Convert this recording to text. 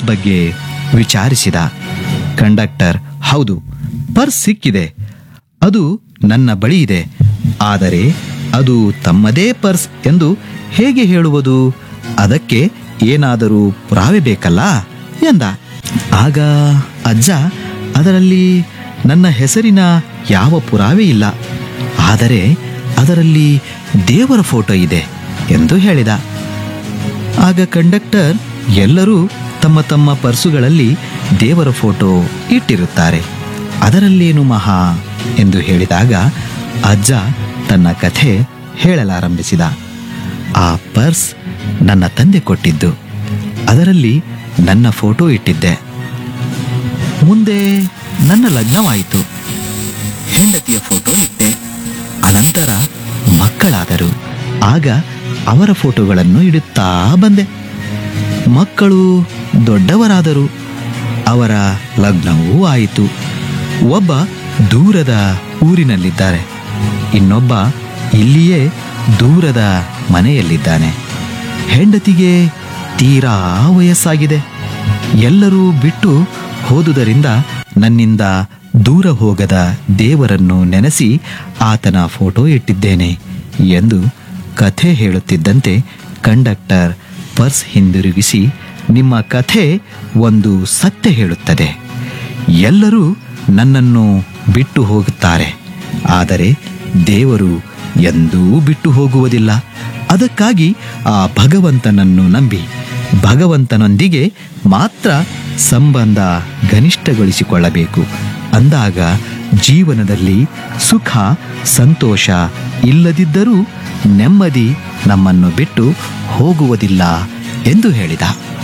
ಬಗ್ಗೆ ವಿಚಾರಿಸಿದ ಕಂಡಕ್ಟರ್ ಹೌದು ಪರ್ಸ್ ಸಿಕ್ಕಿದೆ ಅದು ನನ್ನ ಬಳಿ ಇದೆ ಆದರೆ ಅದು ತಮ್ಮದೇ ಪರ್ಸ್ ಎಂದು ಹೇಗೆ ಹೇಳುವುದು ಅದಕ್ಕೆ ಏನಾದರೂ ಪುರಾವೆ ಬೇಕಲ್ಲ ಎಂದ ಆಗ ಅಜ್ಜ ಅದರಲ್ಲಿ ನನ್ನ ಹೆಸರಿನ ಯಾವ ಪುರಾವೆ ಇಲ್ಲ ಆದರೆ ಅದರಲ್ಲಿ ದೇವರ ಫೋಟೋ ಇದೆ ಎಂದು ಹೇಳಿದ ಆಗ ಕಂಡಕ್ಟರ್ ಎಲ್ಲರೂ ತಮ್ಮ ತಮ್ಮ ಪರ್ಸುಗಳಲ್ಲಿ ದೇವರ ಫೋಟೋ ಇಟ್ಟಿರುತ್ತಾರೆ ಅದರಲ್ಲೇನು ಮಹಾ ಎಂದು ಹೇಳಿದಾಗ ಅಜ್ಜ ತನ್ನ ಕಥೆ ಹೇಳಲಾರಂಭಿಸಿದ ಆ ಪರ್ಸ್ ನನ್ನ ತಂದೆ ಕೊಟ್ಟಿದ್ದು ಅದರಲ್ಲಿ ನನ್ನ ಫೋಟೋ ಇಟ್ಟಿದ್ದೆ ಮುಂದೆ ನನ್ನ ಲಗ್ನವಾಯಿತು ಹೆಂಡತಿಯ ಫೋಟೋ ಇಟ್ಟೆ ಅನಂತರ ಮಕ್ಕಳಾದರು ಆಗ ಅವರ ಫೋಟೋಗಳನ್ನು ಇಡುತ್ತಾ ಬಂದೆ ಮಕ್ಕಳು ದೊಡ್ಡವರಾದರು ಅವರ ಲಗ್ನವೂ ಆಯಿತು ಒಬ್ಬ ದೂರದ ಊರಿನಲ್ಲಿದ್ದಾರೆ ಇನ್ನೊಬ್ಬ ಇಲ್ಲಿಯೇ ದೂರದ ಮನೆಯಲ್ಲಿದ್ದಾನೆ ಹೆಂಡತಿಗೆ ತೀರಾ ವಯಸ್ಸಾಗಿದೆ ಎಲ್ಲರೂ ಬಿಟ್ಟು ಹೋದುದರಿಂದ ನನ್ನಿಂದ ದೂರ ಹೋಗದ ದೇವರನ್ನು ನೆನೆಸಿ ಆತನ ಫೋಟೋ ಇಟ್ಟಿದ್ದೇನೆ ಎಂದು ಕಥೆ ಹೇಳುತ್ತಿದ್ದಂತೆ ಕಂಡಕ್ಟರ್ ಪರ್ಸ್ ಹಿಂದಿರುಗಿಸಿ ನಿಮ್ಮ ಕಥೆ ಒಂದು ಸತ್ಯ ಹೇಳುತ್ತದೆ ಎಲ್ಲರೂ ನನ್ನನ್ನು ಬಿಟ್ಟು ಹೋಗುತ್ತಾರೆ ಆದರೆ ದೇವರು ಎಂದೂ ಬಿಟ್ಟು ಹೋಗುವುದಿಲ್ಲ ಅದಕ್ಕಾಗಿ ಆ ಭಗವಂತನನ್ನು ನಂಬಿ ಭಗವಂತನೊಂದಿಗೆ ಮಾತ್ರ ಸಂಬಂಧ ಗನಿಷ್ಠಗೊಳಿಸಿಕೊಳ್ಳಬೇಕು ಅಂದಾಗ ಜೀವನದಲ್ಲಿ ಸುಖ ಸಂತೋಷ ಇಲ್ಲದಿದ್ದರೂ ನೆಮ್ಮದಿ ನಮ್ಮನ್ನು ಬಿಟ್ಟು ಹೋಗುವುದಿಲ್ಲ ಎಂದು ಹೇಳಿದ